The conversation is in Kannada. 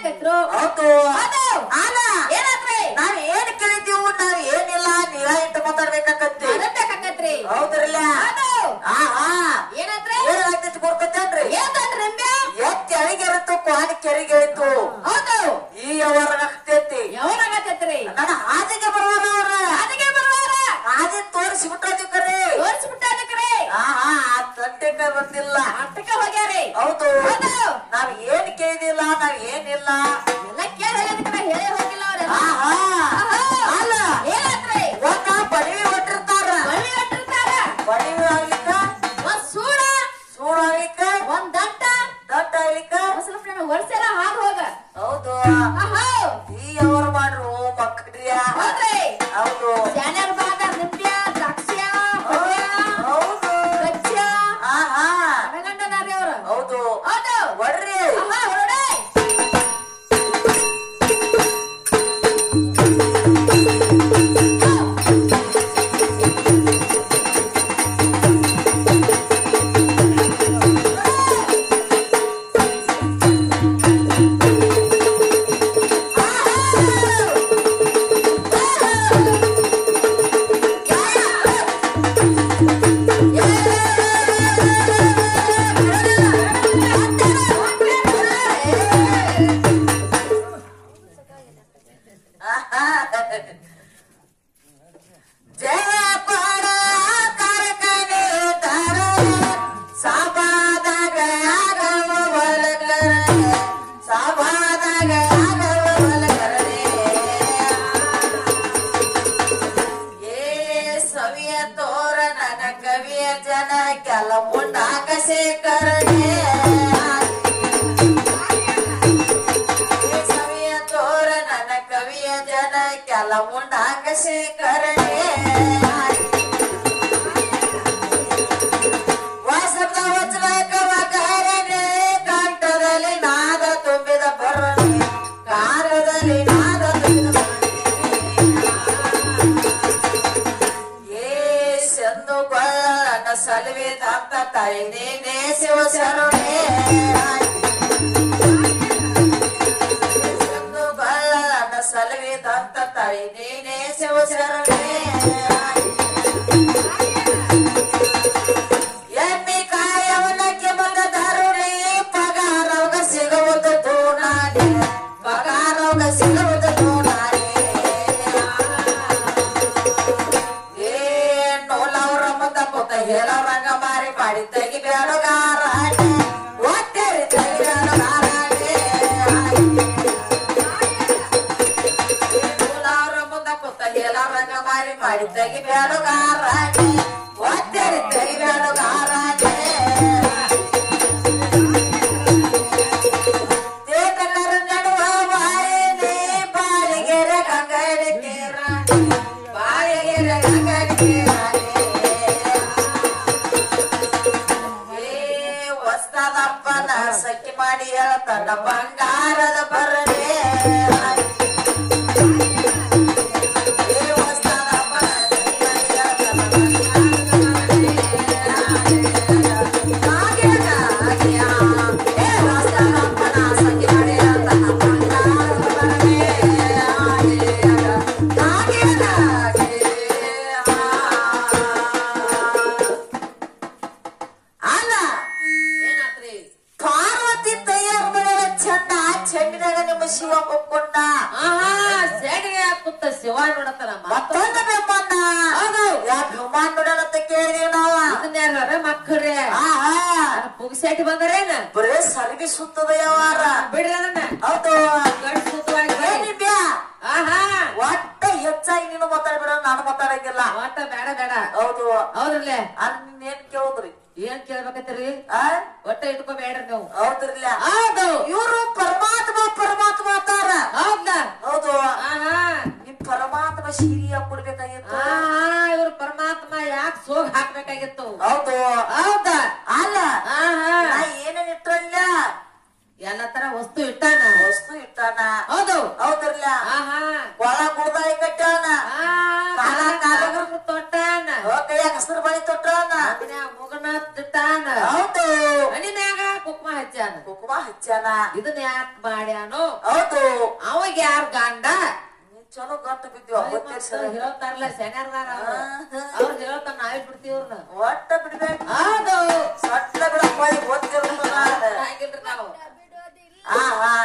ಕೇಳಕತ್ರು ಹೌದು ಹೌದು ಅಲ್ಲ ಏನಾತ್ರಿ ನಾವ್ ಏನ್ ಕೇಳಿದೀವು ನಾವ್ ಏನಿಲ್ಲ ನೀವ ಇಟ್ಟು ಮಾತಾಡ್ಬೇಕಾಕತ್ತಿ ಅದಕ್ಕಾಕತ್ರಿ ಹೌದ್ರಲ್ಲ ಹೌದು ಆಹಾ ಏನಾತ್ರಿ ಏನಾಗ್ತೈತಿ ಗೊತ್ತೇನ್ರಿ ಏನ್ರಿ ರಂಬ್ಯ ಎತ್ತಿ ಅಳಿಗೆರಿತು ಕ್ವಾನಿ ಕೆರಿಗೆರಿತು ಹೌದು ಈ ಅವರ ಆಗ್ತೈತಿ ಯಾವಾಗತ್ತೈತ್ರಿ ನನ್ನ ಹಾದಿಗೆ ಬರುವರ ಅವ್ರ ಅದಕ್ಕೆ ಬರುವಾರ ಹಾದಿ ತೋರಿಸಿ ಬಿಟ್ಟೋದಿ ಕರೆ ತೋರಿಸ್ಬಿಟ್ಟಾದಕ್ರಿ ಆಹಾ ಆ ತಂಟೆಕ ಬಂದಿಲ್ಲ ಅಟ್ಟಕ ಹೋಗ್ಯಾರಿ ಹೌದು ಹೌದು ನಾವ್ ಏನ್ ಕೇಳಿದಿಲ್ಲ ನಾವ್ ಏನಿಲ್ಲ ಎಲ್ಲ ಕೇಳಿ ಹೇಳದಕ್ಕೆ ಹೇಳೇ ಹೋಗಿಲ್ಲ ಅವ್ರೆಲ್ಲ ಆಹಾ ಅಲ್ಲ ಏನಾತ್ರಿ ಒಂದ ಬಡವಿ ಹೊಟ್ಟಿರ್ತಾರ ಬಳ್ಳಿ ಹೊಟ್ಟಿರ್ತಾರ ಬಡವಿ ಆಗ್ಲಿಕ್ಕ ಒಂದ್ ಸೂಡ ಸೂಡ್ ಆಗ್ಲಿಕ್ಕ ಒಂದ್ ದಟ್ಟ ದೊಡ್ಡ ಆಗ್ಲಿಕ್ಕ ಒಂದ್ ಸ್ವಲ್ಪ ನನ್ನ ವರ್ಷೆಲ್ಲ ಹಾದು ಹೋಗ ಹೌದು ಆಹೋ ಈ ಅವ್ರ ಮಾಡ್ರು ಮಕ್ಕಳ್ರಿಯ ಹೌದ್ರಿ ಹೌದು ಜಾನ್ಯರ್ ಬಾದ ನಿಂಬ್ಯ ದ್ರಾಕ್ಷಿಯ ಪಲ್ಯ ಹೌದು ಗಜ್ಜ ಆಹಾ ಮನಗಂಡನಾರಿ ಅವ್ರು ಹೌದು ಹೌದು ಬರ್ರಿ ಆಹಾ ಹೊರಡೆ ಜಯಪಡ ಕಾರ್ಖಾನೆ ತರ ಸಭಾದಾಗ ಆಗವ ಬಲಕರ ಸಭಾದಾಗ ಆಗವ ಬಲಕರನೆ ಏ ಸವಿಯ ತೋರ ನನ್ನ ಕವಿಯ ಜನ ಕೆಲ ಮುಂಡಾಕ ಶೇಖರಣೆ ಏ ಸವಿಯ ತೋರ ನನ್ನ ಕವಿಯ ಜನ ಕೆಲ ಮುಂಡಾಕ ಶೇಖರಣೆ ವಾಸದ ವಚನಕ ವಕಾರನೆ ಕಂಠದಲ್ಲಿ ನಾದ ತುಂಬಿದ ಭರಣೆ ಕಾಲದಲ್ಲಿ ನಾದ ತುಂಬಿದ ಏ ಸಂದು ಗೊಳ್ಳನ ಸಲುವೆ ತತ್ತ ತಾಯಿ ನೀನೇ ಶಿವ ಶರಣೆ ಸಂದು ಗೊಳ್ಳನ ಸಲುವೆ ತತ್ತ ತಾಯಿ ನೀನೇ ಶಿವ ಶರಣೆ ಎಮ್ಮಿ ಕಾಯವನಕ್ಕೆ ಬಂದ ಧರುಣಿ ಪಗಾರವಾಗ ಸಿಗುವುದು ತೋನಾಡಿ ಪಗಾರವಾಗ ಸಿಗುವುದು ತೋನಾಡಿ ಏ ನೋಲವ್ರ ಮುಂದ ಕೂತ ಹೇಳವ್ರಂಗ ಮಾರಿ ಮಾಡಿ ತೆಗಿ ಬೇಡಗಾರ ಒತ್ತೇರಿ ತೆಗಿ ಬೇಡಗಾರ ನೋಲವ್ರ ಮುಂದ ಕೂತ ಹೇಳವ್ರಂಗ ಮಾರಿ ಮಾಡಿ ತೆಗಿ ಬೇಡಗಾರ ಒತ್ತೇರಿ ತೆಗಿ ಬೇಡಗಾರ ದೇವರ ನಡುವ ಬಾಯಿನಿ ಬಾಳಿಗೆರೆ ಗಂಗಡಿ ತೀರ ಬಾಳಿಗೆರೆ ಗಂಗಡಿ ತೀರ ಏ ಹೊಸ್ತದಪ್ಪನ ಸಖಿ ಮಾಡಿ ಹೇಳ್ತಾನ ಬಂಗಾರದ ಬರಡೆ ಏ ಹೊಸ್ತದಪ್ಪನ ಸಖಿ ಮಾಡಿ ಹೇಳ್ತಾನ ಬಂಗಾರದ ಬರಡೆ. ಹಾಗೇನ ಹಾಗೆಯ? ಏ ಹೊಸ್ತದಪ್ಪನ ಸಖಿ ಮಾಡಿ ಹೇಳ್ತಾನ ಬಂಗಾರದ ಬರಡೆ. ಹಾಗೇನ ಹಾಗೆಯ? ಅಲ್ಲ ಏನಾತ್ರಿ ಪಾರ್ವತಿ ತಯಾರು ಮಾಡ್ಯಾಳ ಚಂದ ಚೆಂಡಿನಾಗ ನಿಮ್ಮ ಶಿವ ಒಪ್ಕೊಂಡ ಆಹಾ ಸೇಡಿಗೆ ಹಾಕುತ್ತ ಶಿವ ನೋಡತ್ತಲ್ಲ ಮತ್ತೊಂದು ಬೆಮ್ಮನ್ನ ಯಾ ಬೆಮ್ಮನ್ ನೋಡ್ಯಾಳ ಅಂತ ಕೇಳಿದೀವಿ ನಾವ ಇದನ್ನ ಯಾರ ಮಕ್ಕಳ್ರೆ ಆಹಾ ಪುಗ್ಸೇಟಿ ಬಂದರೇನ ಬರೇ ಸರ್ಗಿ ಸುತ್ತದ ಯಾವಾರ ಬಿಡ್ರಿ ಅದನ್ನ ಹೌದು ಗಂಡ್ ಸುತ್ತವಾಗಿ ಬರ್ರಿ. ಏನಿದ್ಯಾ ಆಹಾ ಒಟ್ಟ ಹೆಚ್ಚಾಗಿ ನೀನು ಮಾತಾಡ್ಬೇಡ ನಾನು ಮಾತಾಡಂಗಿಲ್ಲ ಒಟ್ಟ ಬೇಡ ಬೇಡ ಹೌದು ಹೌದ್ರಲ್ಲೇ ಅದ್ ಏನ್ ಕೇಳಿದ್ರಿ ಏನ್ ಕೇಳ್ಬೇಕತ್ತೀರಿ ಆ ಒಟ್ಟ ಇಟ್ಕೋಬೇಡ್ರಿ ನೀವು ಹೌದ್ರಿಲ್ಲ ಹೌದು ಇವರು ಪರಮಾತ್ಮ ಪರಮಾತ್ಮ ಅಂತಾರ ಹೌದಾ ಹೌದು ಆಹಾ ನಿಮ್ ಪರಮಾತ್ಮ ಶೀರಿಯ ಕೊಡ್ಬೇಕಾಗಿತ್ತು ಆಹಾ ಇವ್ರ ಪರಮಾತ್ಮ ಯಾಕೆ ಸೋಗ್ ಹಾಕ್ಬೇಕಾಗಿತ್ತು ಹೌದು ಹೌದಾ ಅಲ್ಲ ಆಹಾ ನಾ ಏನೇನ್ ಇಟ್ಟಲ್ಲ ಎಲ್ಲ ತರ ವಸ್ತು ಇಟ್ಟಾನ ವಸ್ತು ಇಟ್ಟಾನ ಹೌದು ಹೌದ್ರಲ್ಲ ಆಹಾ ಒಳ ಗುಡ್ದಾಯಿ ಕಟ್ಟಾನ ಕಾಲ ಕಾಲ ತೊಟ್ಟಾನ ಕೈಯಾಗ ಹಸಿರು ಬಳಿ ತೊಟ್ಟಾನ ಅದ್ನ್ಯಾಗ ಮುಗನ ತಿಟ್ಟಾನ ಹೌದು ಮನಿ ಮ್ಯಾಗ ಕುಕ್ಮ ಹಚ್ಚಾನ ಕುಕುಮ ಹಚ್ಚಾನ ಇದನ್ನ ಯಾಕೆ ಮಾಡ್ಯಾನೋ ಮಾಡ್ತಾನು ಹೌದು ಅವಾಗ ಯಾರ್ ಗಂಡ ನೀ ಚಲೋ ಗಟ್ಟು ಬಿದ್ದೀವ ಗೊತ್ತಿರ್ ಸರ್ ಹೇಳ್ತಾರಲ್ಲ ಶನಿವಾರ ಹಾ, ಹಾ. ಅವ್ರು ಹೇಳ್ತಾರ ನಾವೇ ಬಿಡ್ತೀವಿ ಅವ್ರನ್ನ ಒಟ್ಟ ಬಿಡ್ಬೇಕು ಹೌದು ಸಟ್ಟ ಬಿಡಪ್ಪ ಈಗ ಗೊತ್ತಿರ್ತದ ಹಂಗಿಲ್ರಿ ನಾವು ಆ ಹಾ